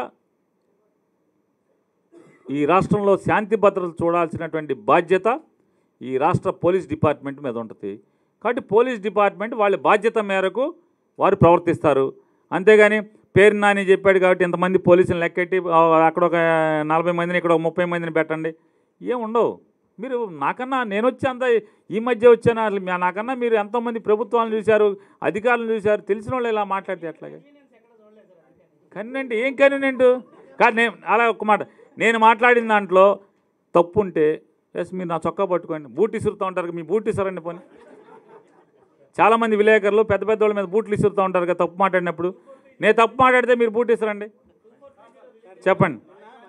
ఈ రాష్ట్రంలో శాంతి భద్రతలు చూడాల్సినటువంటి బాధ్యత ఈ రాష్ట్ర పోలీస్ డిపార్ట్మెంట్ మీద ఉంటుంది కాబట్టి పోలీస్ డిపార్ట్మెంట్ వాళ్ళ బాధ్యత మేరకు వారు ప్రవర్తిస్తారు అంతేగాని పేరు నాని చెప్పాడు కాబట్టి ఇంతమంది పోలీసులు లెక్కెట్టి ఆ, అక్కడ ఒక నలభై మందిని ఇక్కడ ఒక ముప్పై మందిని పెట్టండి ఏం ఉండవు మీరు నాకన్నా నేను వచ్చి అంత ఈ మధ్య వచ్చాను అసలు మీ- నాకన్నా మీరు ఎంతోమంది ప్రభుత్వాలను చూశారు అధికారులను చూశారు తెలిసిన వాళ్ళు ఇలా మాట్లాడితే ఎట్లాగే కన్వెంట్ ఏం కన్వెంట్ కాదు నేను అలా ఒక మాట నేను మాట్లాడిన దాంట్లో తప్పు ఉంటే ఎస్ మీరు నా చొక్కా పట్టుకోండి బూట్ ఇసురుతూ ఉంటారు మీ బూట్ ఇసరండి పోనీ చాలామంది విలేకరులు పెద్ద పెద్ద వాళ్ళ మీద బూట్లు ఇసురుతూ ఉంటారు కదా తప్పు మాట్లాడినప్పుడు నేను తప్పు మాట్లాడితే మీరు బూట్ ఇసరండి చెప్పండి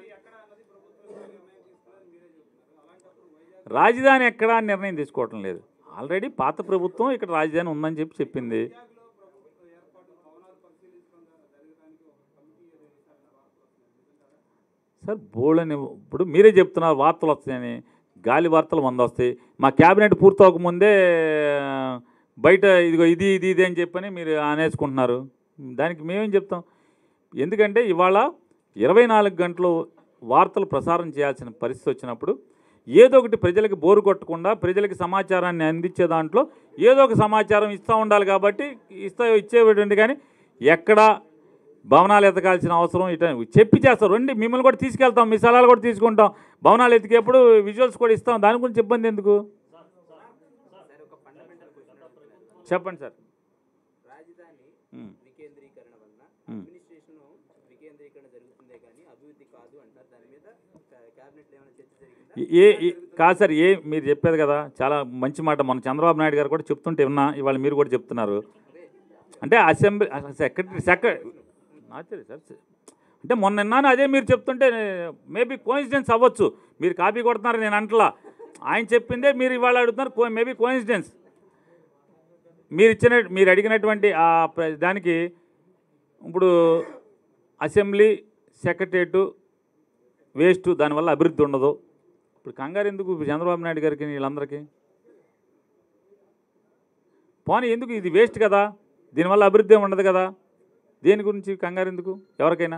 రాజధాని ఎక్కడా అని నిర్ణయం తీసుకోవటం లేదు ఆల్రెడీ పాత ప్రభుత్వం ఇక్కడ రాజధాని ఉందని చెప్పి చెప్పింది సార్ బోళ్ళని ఇప్పుడు మీరే చెప్తున్నారు వార్తలు వస్తాయని గాలి వార్తలు వంద వస్తాయి మా క్యాబినెట్ పూర్తవకముందే బయట ఇదిగో ఇది ఇది ఇది అని చెప్పని మీరు అనేసుకుంటున్నారు దానికి మేమేం చెప్తాం ఎందుకంటే ఇవాళ ఇరవై నాలుగు గంటలు వార్తలు ప్రసారం చేయాల్సిన పరిస్థితి వచ్చినప్పుడు ఏదో ఒకటి ప్రజలకి బోరు కొట్టకుండా ప్రజలకి సమాచారాన్ని అందించే దాంట్లో ఏదో ఒక సమాచారం ఇస్తూ ఉండాలి కాబట్టి ఇస్తా ఇచ్చేటువంటి కానీ ఎక్కడ భవనాలు ఎతకాల్సిన అవసరం ఇట చెప్పి చేస్తారు రండి మిమ్మల్ని కూడా తీసుకెళ్తాం మీ సలహాలు కూడా తీసుకుంటాం భవనాలు ఎతికేప్పుడు విజువల్స్ కూడా ఇస్తాం దాని గురించి ఇబ్బంది ఎందుకు చెప్పండి సార్ రాజధాని ఉమ్. వికేంద్రీకరణ వలన ఉమ్. అడ్మినిస్ట్రేషన్ వికేంద్రీకరణ జరుగుతుందే కానీ అభివృద్ధి అంటున్నారు దాని మీద క్యాబినెట్లో ఏమైనా చర్చ జరిగిందా ఏ ఏ- కాదు సార్ ఏ మీరు చెప్పేది కదా చాలా మంచి మాట మన చంద్రబాబు నాయుడు గారు కూడా చెప్తుంటే విన్నా ఇవాళ మీరు కూడా చెప్తున్నారు అంటే అసెంబ్లీ సెక్రటరీ సెక్రటరీ ఆశ్చర్య సార్ అంటే మొన్న విన్నాను అదే మీరు చెప్తుంటే మేబీ కోయిన్సిడెన్స్ అవ్వచ్చు మీరు కాపీ కొడుతున్నారు నేను అంటలా ఆయన చెప్పిందే మీరు ఇవాళ అడుగుతున్నారు మేబీ కోయిన్సిడెన్స్ మీరు ఇచ్చిన మీరు అడిగినటువంటి ఆ ప్ర- దానికి ఇప్పుడు అసెంబ్లీ సెక్రటరియట్ వేస్ట్ దానివల్ల అభివృద్ధి ఉండదు ఇప్పుడు కంగారు ఎందుకు చంద్రబాబు నాయుడు గారికి వీళ్ళందరికీ పోనీ ఎందుకు ఇది వేస్ట్ కదా దీనివల్ల అభివృద్ధి ఏమి ఉండదు కదా దేని గురించి కంగారు ఎందుకు ఎవరికైనా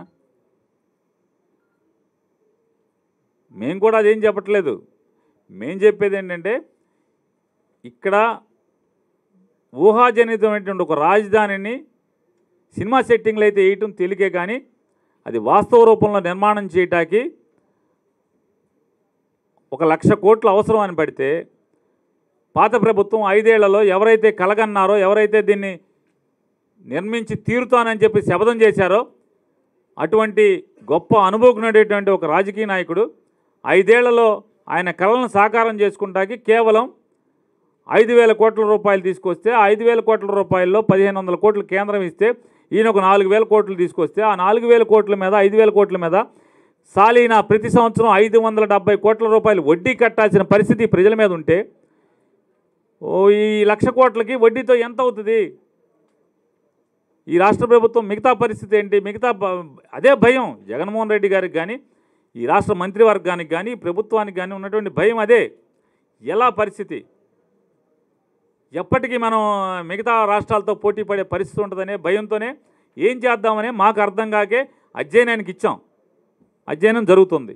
మేము కూడా అదేం చెప్పట్లేదు మేం చెప్పేది ఏంటంటే ఇక్కడ ఊహాజనితమైనటువంటి ఒక రాజధానిని సినిమా సెట్టింగ్లు అయితే వేయటం తేలికే కానీ అది వాస్తవ రూపంలో నిర్మాణం చేయటానికి ఒక లక్ష కోట్లు అవసరం అని పడితే పాత ప్రభుత్వం ఐదేళ్లలో ఎవరైతే కలగన్నారో ఎవరైతే దీన్ని నిర్మించి తీరుతానని చెప్పి శపథం చేశారో అటువంటి గొప్ప అనుభవకునేటటువంటి ఒక రాజకీయ నాయకుడు ఐదేళ్లలో ఆయన కళలను సాకారం చేసుకుంటాకి కేవలం ఐదు వేల కోట్ల రూపాయలు తీసుకొస్తే ఆ ఐదు వేల కోట్ల రూపాయల్లో పదిహేను వందల కోట్లు కేంద్రం ఇస్తే ఈయన ఒక నాలుగు వేల కోట్లు తీసుకొస్తే ఆ నాలుగు వేల కోట్ల మీద ఐదు వేల కోట్ల మీద సాలీనా ప్రతి సంవత్సరం ఐదు వందల డెబ్బై కోట్ల రూపాయలు వడ్డీ కట్టాల్సిన పరిస్థితి ప్రజల మీద ఉంటే ఓ ఈ లక్ష కోట్లకి వడ్డీతో ఎంత అవుతుంది ఈ రాష్ట్ర ప్రభుత్వం మిగతా పరిస్థితి ఏంటి మిగతా బ- అదే భయం జగన్మోహన్ రెడ్డి గారికి కానీ ఈ రాష్ట్ర మంత్రివర్గానికి కానీ ప్రభుత్వానికి కానీ ఉన్నటువంటి భయం అదే ఎలా పరిస్థితి ఎప్పటికీ మనం మిగతా రాష్ట్రాలతో పోటీ పడే పరిస్థితి ఉంటుందనే భయంతోనే ఏం చేద్దామని మాకు అర్థం కాకే అధ్యయనానికి ఇచ్చాం అధ్యయనం జరుగుతుంది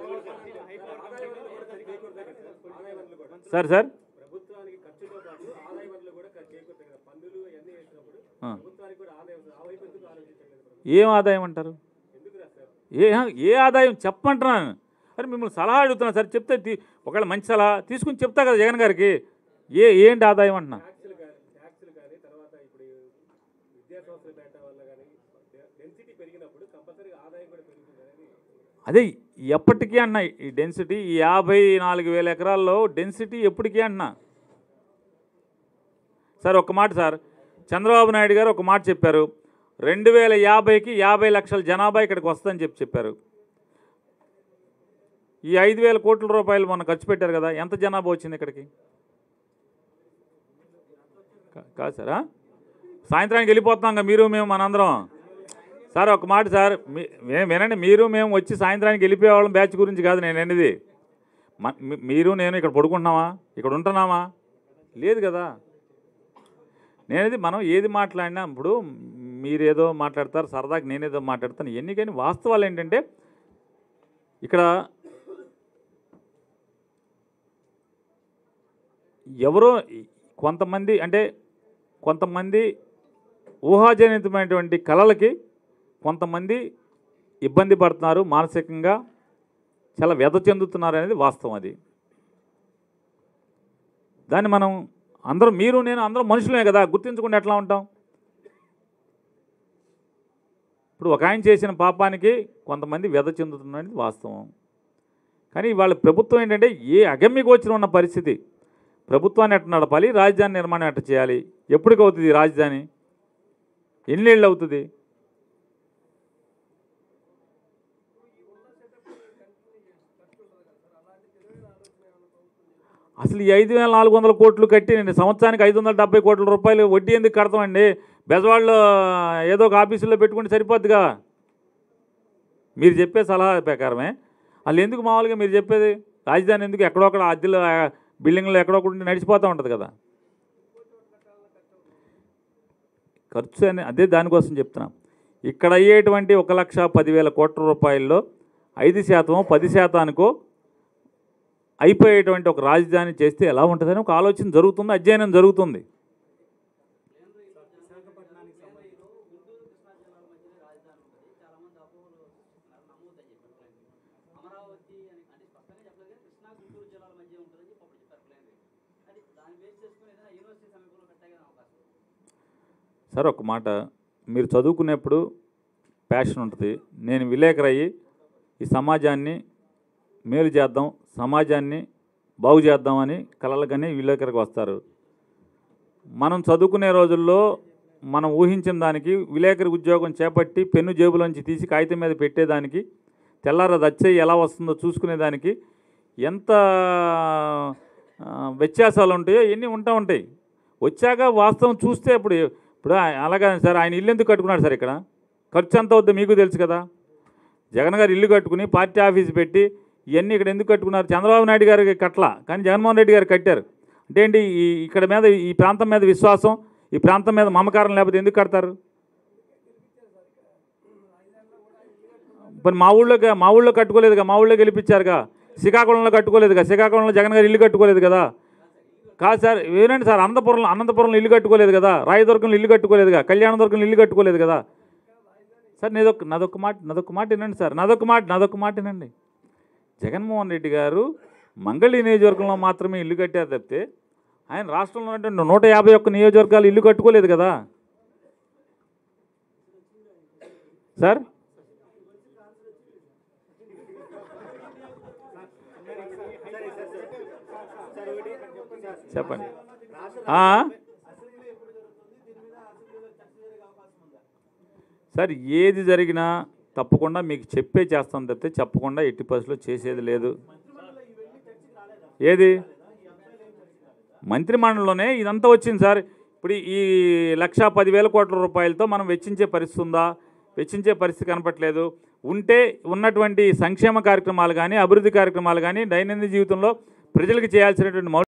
సార్ సార్ ప్రభుత్వానికి ఖర్చుతో పాటు ఆదాయ వనరులు కూడా ఖర్చు చేయకూడదు కదా పన్నులు అన్నీ వేసినప్పుడు ఆ. ప్రభుత్వానికి కూడా ఆదాయం వస్తుంది. ఆ వైపు ఎందుకు ఆలోచించట్లేదు ప్రభుత్వం? ఏం ఆదాయం అంటారు ఎందుకు రా సార్ ఏ ఏ ఆదాయం చెప్పమంటున్నాను అరే మిమ్మల్ని సలహా అడుగుతున్నా సార్ చెప్తే తీ- ఒకవేళ మంచి సలహా తీసుకుని చెప్తా కదా జగన్ గారికి ఏ ఏంటి ఆదాయం అంటున్నా ట్యాక్సులు కానీ ట్యాక్సులు కానీ తర్వాత ఇప్పుడు విద్యా సంస్థలు పెట్టడం వల్ల కానీ డెన్సిటీ పెరిగినప్పుడు కంపల్సరీ ఆదాయం కూడా పెరుగుతుంది అనేది అదే ఎప్పటికీ అన్న ఈ డెన్సిటీ ఈ యాభై నాలుగు వేల ఎకరాల్లో డెన్సిటీ ఎప్పటికీ అన్నా సార్ ఒక మాట సార్ చంద్రబాబు నాయుడు గారు ఒక మాట చెప్పారు రెండు వేల యాభైకి యాభై లక్షల జనాభా ఇక్కడికి వస్తుందని చెప్పి చెప్పారు ఈ ఐదు వేల కోట్ల రూపాయలు మొన్న ఖర్చు పెట్టారు కదా ఎంత జనాభా వచ్చింది ఇక్కడికి కా- కాదు సార్ ఆ? సాయంత్రానికి వెళ్ళిపోతున్నాం కదా మీరు మేము మనందరం సార్ ఒక మాట సార్ మీ- మే- వినండి మీరు మేము వచ్చి సాయంత్రానికి వెళ్ళిపోయేవాళ్ళం బ్యాచ్ గురించి కాదు నేను అనేది మ- మీ- మీరు నేను ఇక్కడ పడుకుంటున్నామా ఇక్కడ ఉంటున్నామా లేదు కదా నేనేది మనం ఏది మాట్లాడినా ఇప్పుడు మీరేదో మాట్లాడతారు సరదాకి నేనేదో మాట్లాడతాను ఎన్ని కానీ వాస్తవాలు ఏంటంటే ఇక్కడ ఎవరో కొంతమంది అంటే కొంతమంది ఊహాజనితమైనటువంటి కళలకి కొంతమంది ఇబ్బంది పడుతున్నారు మానసికంగా చాలా వ్యధ చెందుతున్నారు అనేది వాస్తవం అది దాన్ని మనం అందరూ మీరు నేను అందరం మనుషులమే కదా గుర్తించకుండా ఎట్లా ఉంటాం ఇప్పుడు ఒక ఆయన చేసిన పాపానికి కొంతమంది వ్యధ చెందుతున్నది వాస్తవం కానీ వాళ్ళ ప్రభుత్వం ఏంటంటే ఏ అగమ్య గోచరం ఉన్న పరిస్థితి ప్రభుత్వాన్ని ఎట్ట నడపాలి రాజధాని నిర్మాణం ఎట్ట చేయాలి ఎప్పటికి అవుతుంది ఈ రాజధాని ఎన్నేళ్ళు అవుతుంది అసలు ఈ ఐదు వేల నాలుగు వందల కోట్లు కట్టి నేను సంవత్సరానికి ఐదు వందల డెబ్బై కోట్ల రూపాయలు వడ్డీ ఎందుకు కడతామండి బెజవాళ్ళు ఏదో ఒక ఆఫీసులో పెట్టుకుంటే సరిపోద్దిగా మీరు చెప్పే సలహా ప్రకారమే వాళ్ళు ఎందుకు మామూలుగా మీరు చెప్పేది రాజధాని ఎందుకు ఎక్కడొక్కడ అద్దెలు ఆ, బిల్డింగ్లు ఎక్కడొక్కడ ఉండి నడిచిపోతూ ఉంటుంది కదా ఖర్చు అని అదే దానికోసం చెప్తున్నా ఇక్కడ అయ్యేటువంటి ఒక లక్ష పదివేల కోట్ల రూపాయల్లో ఐదు శాతం పది శాతానికో అయిపోయేటువంటి ఒక రాజధాని చేస్తే ఎలా ఉంటుందని ఒక ఆలోచన జరుగుతుంది అధ్యయనం జరుగుతుంది అమరావతి అని అంటే స్పష్టంగా చెప్పలేదు కానీ కృష్ణా గుంటూరు జిల్లాల మధ్య ఉంటుందని చెప్పి అప్పుడు చెప్పారు ప్లాన్ అది దాన్ని బేస్ చేసుకుని ఏదైనా యూనివర్సిటీ సమీపంలో పెట్టాలి అవకాశం ఉంది. సార్ ఒక మాట మీరు చదువుకునేప్పుడు ప్యాషన్ ఉంటుంది నేను విలేకరు అయ్యి ఈ సమాజాన్ని మేలు చేద్దాం సమాజాన్ని బాగు చేద్దామని కలలకని విలేకరికి వస్తారు మనం చదువుకునే రోజుల్లో మనం ఊహించిన దానికి విలేకరి ఉద్యోగం చేపట్టి పెన్ను జేబులోంచి తీసి కాగితం మీద పెట్టేదానికి తెల్లార దచ్చయి ఎలా వస్తుందో చూసుకునేదానికి ఎంత ఆ, వ్యత్యాసాలు ఉంటాయో ఇవన్నీ ఉంటా ఉంటాయి వచ్చాక వాస్తవం చూస్తే ఇప్పుడు ఇప్పుడు ఆ- అలాగా సార్ ఆయన ఇల్లు ఎందుకు కట్టుకున్నాడు సార్ ఇక్కడ ఖర్చు ఎంత అవుద్దో మీకు తెలుసు కదా జగన్ గారు ఇల్లు కట్టుకుని పార్టీ ఆఫీస్ పెట్టి ఇవన్నీ ఇక్కడ ఎందుకు కట్టుకున్నారు చంద్రబాబు నాయుడు గారికి కట్ల కానీ జగన్మోహన్ రెడ్డి గారు కట్టారు అంటే ఏంటి ఈ ఇక్కడ మీద ఈ ప్రాంతం మీద విశ్వాసం ఈ ప్రాంతం మీద మమకారం లేకపోతే ఎందుకు కడతారు మరి మా ఊళ్ళోకి మా ఊళ్ళో కట్టుకోలేదుగా మా ఊళ్ళో గెలిపించారుగా శ్రీకాకుళంలో కట్టుకోలేదుగా శ్రీకాకుళంలో జగన్ గారు ఇల్లు కట్టుకోలేదు కదా కాదు సార్ ఏనండి సార్ అనంతపురంలో అనంతపురంలో ఇల్లు కట్టుకోలేదు కదా రాయదుర్గంలో ఇల్లు కట్టుకోలేదుగా కళ్యాణదుర్గంలో ఇల్లు కట్టుకోలేదు కదా సార్ నాదొక నాదొక మాట నాదొక మాట వినండి సార్ నాదొక మాట నాదొక మాట వినండి జగన్మోహన్ రెడ్డి గారు మంగళి నియోజకవర్గంలో మాత్రమే ఇల్లు కట్టారు తప్పితే ఆయన రాష్ట్రంలో ఉన్నటువంటి నూట యాభై ఒక్క నియోజకవర్గాలు ఇల్లు కట్టుకోలేదు కదా సార్ చెప్పండి ఆ? సార్ ఏది జరిగినా తప్పకుండా మీకు చెప్పే చేస్తాం తప్పితే చెప్పకుండా ఎట్టి పరిస్థితుల్లో చేసేది లేదు ఏది మంత్రిమండలిలోనే ఇదంతా వచ్చింది సార్ ఇప్పుడు ఈ లక్ష పదివేల కోట్ల రూపాయలతో మనం వెచ్చించే పరిస్థితి ఉందా వెచ్చించే పరిస్థితి కనపట్లేదు ఉంటే ఉన్నటువంటి సంక్షేమ కార్యక్రమాలు కానీ అభివృద్ధి కార్యక్రమాలు కానీ దైనందిన జీవితంలో ప్రజలకు చేయాల్సినటువంటి మౌలిక